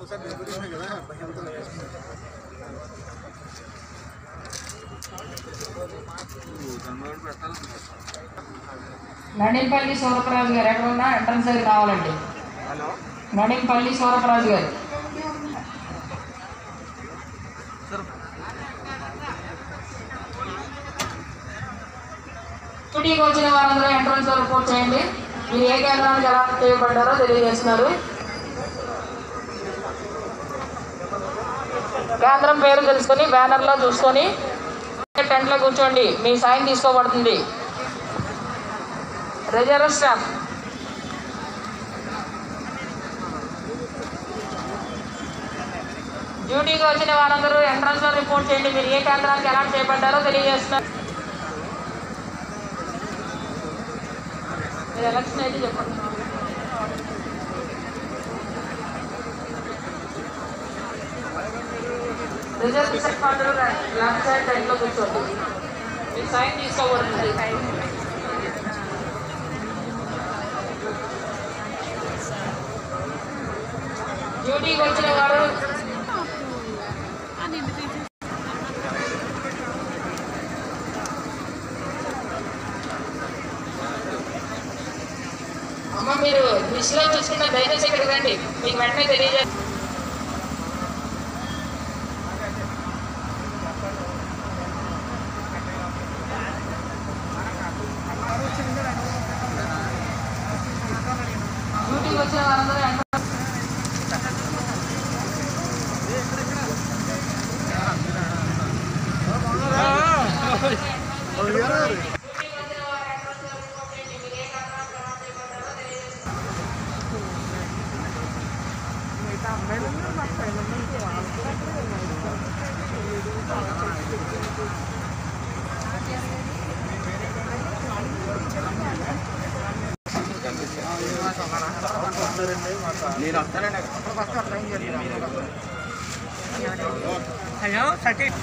నడింపల్లి సూరపరాజు గారు ఎక్కడ ఉన్నా ఎంట్రన్స్ దగ్గర కావాలండి నడింపల్లి సూరపరాజు గారు డ్యూటీకి వచ్చిన వారందరూ ఎంట్రన్స్ లో రిపోర్ట్ చేయండి మీరు ఏ కేంద్రానికి ఎలా చేయబడ్డారో తెలియజేస్తున్నారు కేంద్రం పేరు తెలుసుకొని బ్యానర్లో చూసుకొని టెంట్లో కూర్చోండి మీ సైన్ తీసుకోబడుతుంది రిజర్వ్ స్టాఫ్ డ్యూటీకి వచ్చిన వారందరూ ఎంట్రన్స్ లో రిపోర్ట్ చేయండి మీరు ఏ కేంద్రానికి ఎలా చేయబడ్డారో తెలియజేస్తున్నారు మీరు ఎలక్షన్ అయితే చెప్పండి రిజర్వ్ స్టాఫ్ అందరూ లెఫ్ట్ సైడ్ టెంట్లో కూర్చోండి మీ సైన్ తీసుకోబడుతుంది డ్యూటీకి వచ్చిన వారు అమ్మ మీరు లిస్ట్లో చూసుకున్న దయచేసి ఇక్కడికి రండి మీకు వెంటనే తెలియజే డ్యూటీకి వచ్చిన వారందరూ ఎంటర్ హలో సతీష్